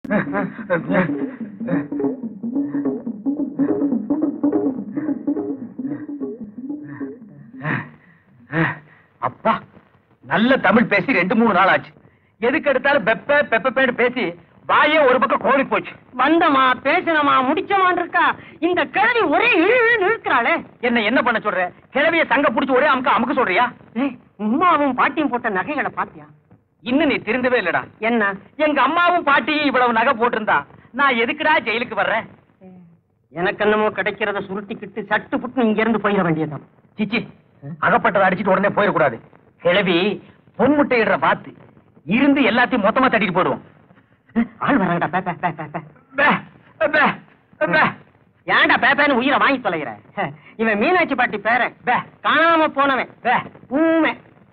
அப்பா நல்ல தமிழ் பேசி ரெண்டு மூணு நாள் ஆச்சு எதுக்கு எடுத்தாலும் பெப்ப பெப்பேன்னு பேசி வாயே ஒரு பக்கம் கோழி போச்சு வந்தமா பேசினமா முடிச்சமான் இருக்கா இந்த கிழவி ஒரே இழு இழுன்னு இழுக்கிறாளே என்ன என்ன பண்ண சொல்ற கிழவிய சங்க புடிச்சு ஒரே அமுக்க அமுக்க சொல்றியா ஏய், உம்மாவும் பாட்டியும் போட்ட நகைகளை பாத்தியா இன்னும் நீ திருந்தவே இல்லடா என்ன எங்க அம்மாவும் பாட்டியும் இவ்வளவு நகை போட்டிருந்தா நான் எதுக்குடா ஜெயிலுக்கு வர்றேன் எனக்கு என்னமோ கிடைக்கிறத சுருட்டிக்கிட்டு சட்டு புட்டு இங்க இருந்து போயிட வேண்டியதுதான் சிச்சி அகப்பட்டதை அடிச்சிட்டு உடனே போயிடக்கூடாது கிழவி பொன் முட்டையிடுற பார்த்து இருந்து எல்லாத்தையும் மொத்தமா தட்டிட்டு போயிடுவோம் ஆள் வராங்கடா பே, பே, பே, பே, பே. பே, பே, பே. ஏன்டா பேப்பேன்னு உயிரை வாங்கி தொலைகிற இவன் மீனாட்சி பாட்டி பேர பே. காணாம போனவன் பே. ஊமை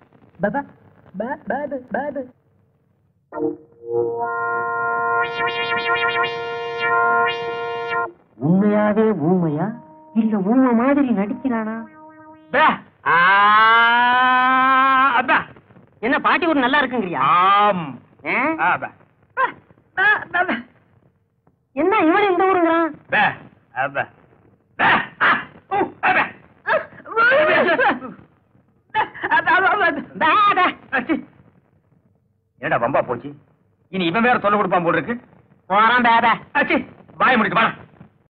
உண்மையாவே ஊமையா இல்ல ஊமை மாதிரி நடிக்கிறானா பே. ஆ, அப்பா. என்ன பாட்டி ஒரு நல்லா இருக்குங்கிறியா ஆம் ஏ? ஆ, பே. பே, பே, பே, பே. என்ன இவன் இந்த ஊருங்கிறான் பே, ஆ, பே. பே, ஆ, ஊ, ஆ, பே. ஆ, ஊ, பே, பே. பே, ஆ, பே, ஆ, பே. பே, பே. அச்சி. என்னடா வம்பா போச்சு இனி இவன் வேற தொல்லை கொடுப்பான் போல இருக்கு போறான் பே, பே. அச்சி வாய முடிக்கு வா